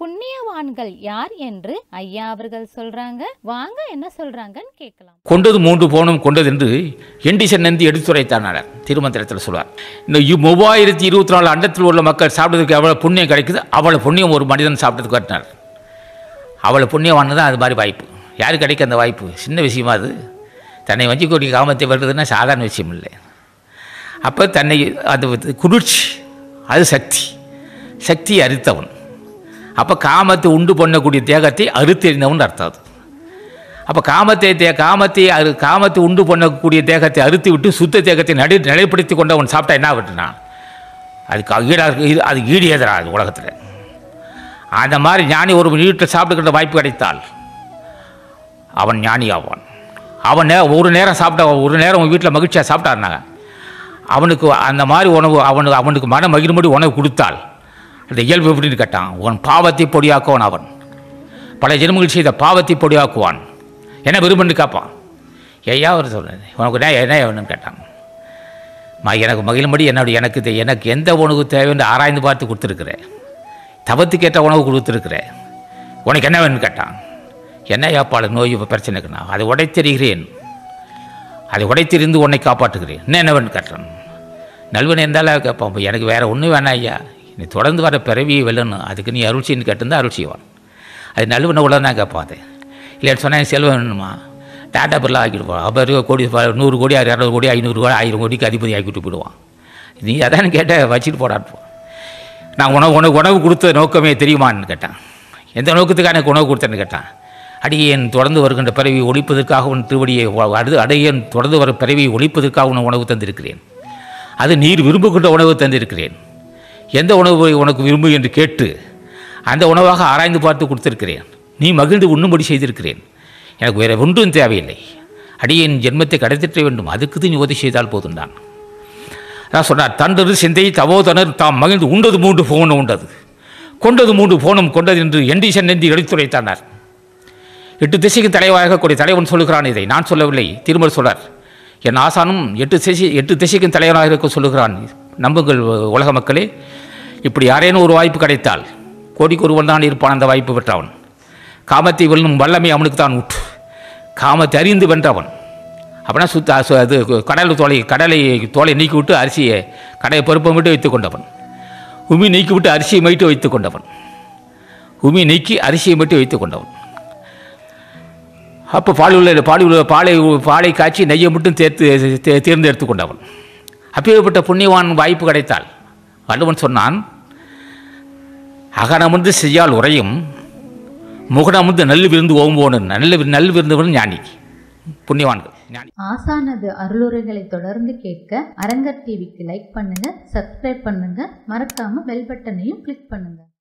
புண்ணியவான்கள் யார் என்று ஐயா அவர்கள் சொல்றாங்க வாங்க என்ன சொல்றாங்கன்னு கேட்கலாம் கொண்டது மூன்று போனும் கொண்டது என்று எண்டிசன் நந்தி எடுத்துரைத்தானார் திருமந்திரத்தில் சொல்வார் இந்த இ- மூவாயிரத்தி இருபத்தி நாலு அண்டத்தில் உள்ள மக்கள் சாப்பிட்டதுக்கு எவ்வளோ புண்ணியம் கிடைக்குது அவ்வளோ புண்ணியம் ஒரு மனிதன் சாப்பிட்டதுக்கு கட்டினார் அவ்வளோ புண்ணியவானு தான் அது மாதிரி வாய்ப்பு யாரு கிடைக்க அந்த வாய்ப்பு சின்ன விஷயமா அது தன்னை வஞ்சி கோடி காமத்தை வருதுன்னா சாதாரண விஷயம் இல்லை அப்போ தன்னை அது வந்து குளிர்ச்சி அது சக்தி சக்தியை அறுத்தவன் அப்போ காமத்தை உண்டு பண்ணக்கூடிய தேகத்தை அறுத்தெறிந்தவன் அர்த்தம் அது அப்போ காமத்தை தே காமத்தை அறு காமத்தை உண்டு பண்ணக்கூடிய தேகத்தை அறுத்து விட்டு சுத்த தேகத்தை நடு நிலைப்படுத்தி கொண்டு அவன் சாப்பிட்டா என்ன விட்டுனா அதுக்கு ஈடாக இது அது ஈடு எதிரா அது உலகத்தில் அந்த மாதிரி ஞானி ஒரு வீட்டில் சாப்பிட்டுக்கிற வாய்ப்பு கிடைத்தால் அவன் ஞானி ஆவான் அவன் நே ஒரு நேரம் சாப்பிட்டா ஒரு நேரம் உன் வீட்டில் மகிழ்ச்சியாக சாப்பிட்டாருனாங்க அவனுக்கு அந்த மாதிரி உணவு அவனுக்கு அவனுக்கு மன மகிழும்படி உணவு கொடுத்தால் அந்த இயல்பு எப்படின்னு கேட்டான் உன் பாவத்தை பொடியாக்குவான் அவன் பல ஜென்மங்கள் செய்த பாவத்தை பொடியாக்குவான் என்ன விரும்புன்னு கேட்பான் ஐயா அவர் சொல்லுது உனக்கு என்ன என்ன வேணும்னு கேட்டான் மா எனக்கு மகிழும்படி என்னுடைய எனக்கு இது- எனக்கு எந்த உணவு தேவைன்னு ஆராய்ந்து பார்த்து கொடுத்துருக்குறேன் தவத்துக்கேற்ற உணவு கொடுத்துருக்குறேன் உனக்கு என்ன வேணும்னு கேட்டான் என்ன ஏப்பாடு நோய் இப்ப பிரச்சனைக்குண்ணா அதை உடைத்தெறிகிறேன் அதை உடைத்திருந்து உன்னை காப்பாற்றுகிறேன் இன்னும் என்ன வேணும்னு கேட்டான் நல்வன் இருந்தாலும் கேட்பான் "அப்ப எனக்கு வேறு ஒன்றும் வேணாம் ஐயா நீ தொடர்ந்து வர பிறவியை வெல்லணும் அதுக்கு நீ அருள் செய்யன்னு கேட்டிருந்தா அருள் செய்வான் அது நல்வனை உள்ள தான் கேட்பான் அது இல்லைன்னு சொன்னால் செல்வம் வேணுமா டாட்டா பில்லாம் ஆக்கிட்டு போவான் அப்போ கோடி ப- நூறு கோடி இரநூறு கோடி ஐநூறு கோடி ஆயிரம் கோடிக்கு அதிபதி ஆக்கிட்டு போயிடுவான் நீ அதான் கேட்ட வச்சுட்டு போடான்னு நான் உணவு உனக்கு உணவு கொடுத்த நோக்கமே தெரியுமான்னு கேட்டான் எந்த நோக்கத்துக்காக எனக்கு உணவு கொடுத்தேன்னு கேட்டான் அடியேன் தொடர்ந்து வருகின்ற பிறவியை ஒழிப்பதற்காக உன் திருவடியை ஒ- அடுத்து அடியேன் தொடர்ந்து வரும் பிறவியை ஒழிப்பதற்காக உன் உணவு தந்திருக்கிறேன் அது நீர் விரும்புகின்ற உணவு தந்திருக்கிறேன் எந்த உணவு உனக்கு விரும்பு என்று கேட்டு அந்த உணவாக ஆராய்ந்து பார்த்து கொடுத்திருக்கிறேன் நீ மகிழ்ந்து உண்ணும்படி செய்திருக்கிறேன் எனக்கு வேறு ஒன்றும் தேவையில்லை அடியேன் ஜென்மத்தை கடத்திட்ட வேண்டும் அதுக்கு நீ உதவி செய்தால் போதும் தான் அதான் சொன்னார் தண்டரு சிந்தை தவோதனர் தாம் மகிழ்ந்து உண்டது மூன்று போனும் உண்டது கொண்டது மூன்று போனும் கொண்டது என்று எண்டிசன் நெந்தி எடுத்துரைத்தானார் எட்டு திசைக்கு தலைவராக கூடிய தலைவன் சொல்லுகிறான் இதை நான் சொல்லவில்லை திருமல் சொல்றார் என் ஆசானும் எட்டு திசை எட்டு திசைக்கும் தலைவராக இருக்க சொல்லுகிறான் நம்புங்கள் உலக மக்களே இப்படி யாரேனும் ஒரு வாய்ப்பு கிடைத்தால் கோடிக்கு ஒருவன் தான் இருப்பான் அந்த வாய்ப்பு பெற்றவன் காமத்தை வெல்லும் வல்லமை அவனுக்கு தான் உற்று காமத்தை அறிந்து வென்றவன் அப்படின்னா சுத்த சு- அது கடல் தோலை கடலை தோலை நீக்கிவிட்டு அரிசியை கடலை பருப்பை மட்டும் வைத்துக் கொண்டவன் உமி நீக்கிவிட்டு அரிசியை மட்டும் வைத்துக் கொண்டவன் உமி நீக்கி அரிசியை மட்டும் வைத்துக் கொண்டவன் அப்போ பால் உள்ள பால் உள்ள பாலை பாலை காய்ச்சி நெய்யை மட்டும் தேர்த்து தே- தேர்ந்தெடுத்து கொண்டவன் அப்பேற்பட்ட புண்ணியவான் வாய்ப்பு கிடைத்தால் வள்ளுவன் சொன்னான் அகனமர்ந்து செய்யால் உரையும் முகனமர்ந்து நல்லு விருந்து ஓம்போனு நல்ல வி- நல்ல விருந்தவன் ஞானி புண்ணியவான்கள் ஞானி ஆசானது அருளுரைகளை தொடர்ந்து கேட்க அரங்கர் டிவிக்கு லைக் பண்ணுங்க சப்ஸ்கிரைப் பண்ணுங்க மறக்காம பெல் பட்டனையும் கிளிக் பண்ணுங்க